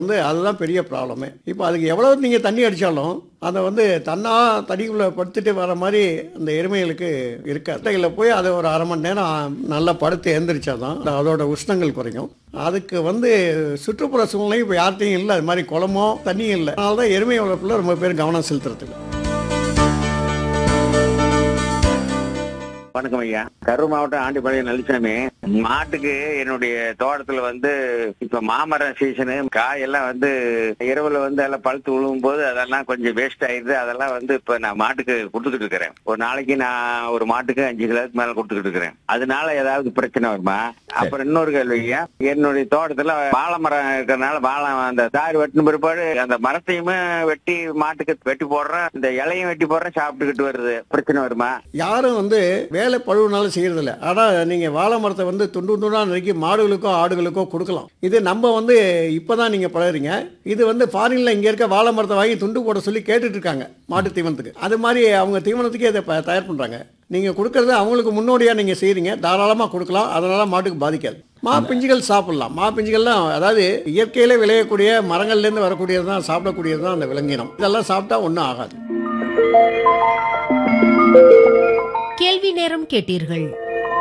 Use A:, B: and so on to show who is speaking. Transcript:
A: வந்து அதுதான் பெரிய ப்ராப்ளமே இப்போ அதுக்கு எவ்வளோ நீங்கள் தண்ணி அடித்தாலும் அதை வந்து தன்னா தண்ணிக்குள்ளே படுத்துட்டு வர மாதிரி அந்த எருமைகளுக்கு இருக்காது அதில் போய் அதை ஒரு அரை மணி நேரம் நல்லா படுத்து எழுந்திரிச்சாதான் அதோட உஷ்ணங்கள் குறையும் அதுக்கு வந்து சுற்றுப்புற சூழ்நிலை இப்போ யார்கிட்டையும் இல்லை அது மாதிரி குளமோ தண்ணியும் இல்லை அதனால தான் எருமை வளர்ப்பில் ரொம்ப பேர் கவனம் செலுத்துறதுக்கு
B: வணக்கம் ஐயா கரூர் மாவட்டம் ஆண்டிப்பாளையம் நல்லிசாமி மாட்டுக்கு என்னுடைய தோட்டத்துல வந்து இப்ப மாமரம் சீசனு காயெல்லாம் வந்து இரவுல வந்து எல்லாம் பழுத்து விழுவும் போது அதெல்லாம் கொஞ்சம் வேஸ்ட் ஆயிடுது அதெல்லாம் வந்து இப்ப நான் மாட்டுக்கு கொடுத்துக்கிட்டு இருக்கிறேன் ஒரு நாளைக்கு நான் ஒரு மாட்டுக்கு அஞ்சு கிலோக்கு மேல கொடுத்துக்கிட்டு இருக்கிறேன் அதனால ஏதாவது பிரச்சனை வருமா அப்புறம் இன்னொரு கேள்வி ஐயா என்னுடைய தோட்டத்துல வாழை மரம் இருக்கிறதுனால வாழை அந்த தார் வெட்டின பிற்பாடு அந்த மரத்தையுமே வெட்டி மாட்டுக்கு வெட்டி போடுறேன் இந்த இலையும் வெட்டி போடுறேன் சாப்பிட்டுக்கிட்டு வருது பிரச்சனை வருமா
A: யாரும் வந்து வேலை பழுவுனாலும் செய்யறதில்ல ஆனால் நீங்கள் வாழை மரத்தை வந்து துண்டு துண்டாக நறுக்கி மாடுகளுக்கோ ஆடுகளுக்கோ கொடுக்கலாம் இது நம்ம வந்து இப்போ தான் நீங்கள் பழகுறீங்க இது வந்து ஃபாரினில் இங்கே இருக்க வாழை மரத்தை வாங்கி துண்டு போட சொல்லி கேட்டுட்டு இருக்காங்க மாட்டு தீவனத்துக்கு அது மாதிரி அவங்க தீவனத்துக்கே இதை ப- தயார் பண்ணுறாங்க நீங்கள் கொடுக்கறது அவங்களுக்கு முன்னோடியாக நீங்கள் செய்கிறீங்க தாராளமாக கொடுக்கலாம் அதனால் மாட்டுக்கு பாதிக்காது மா பிஞ்சுகள் சாப்பிடலாம் மா பிஞ்சுகள்லாம் அதாவது இயற்கையிலே விளையக்கூடிய மரங்கள்லேருந்து வரக்கூடியது தான் சாப்பிடக்கூடியது தான் அந்த விலங்கினம் இதெல்லாம் சாப்பிட்டா ஒன்றும் ஆகாது
C: கேள்வி நேரம் கேட்டீர்கள்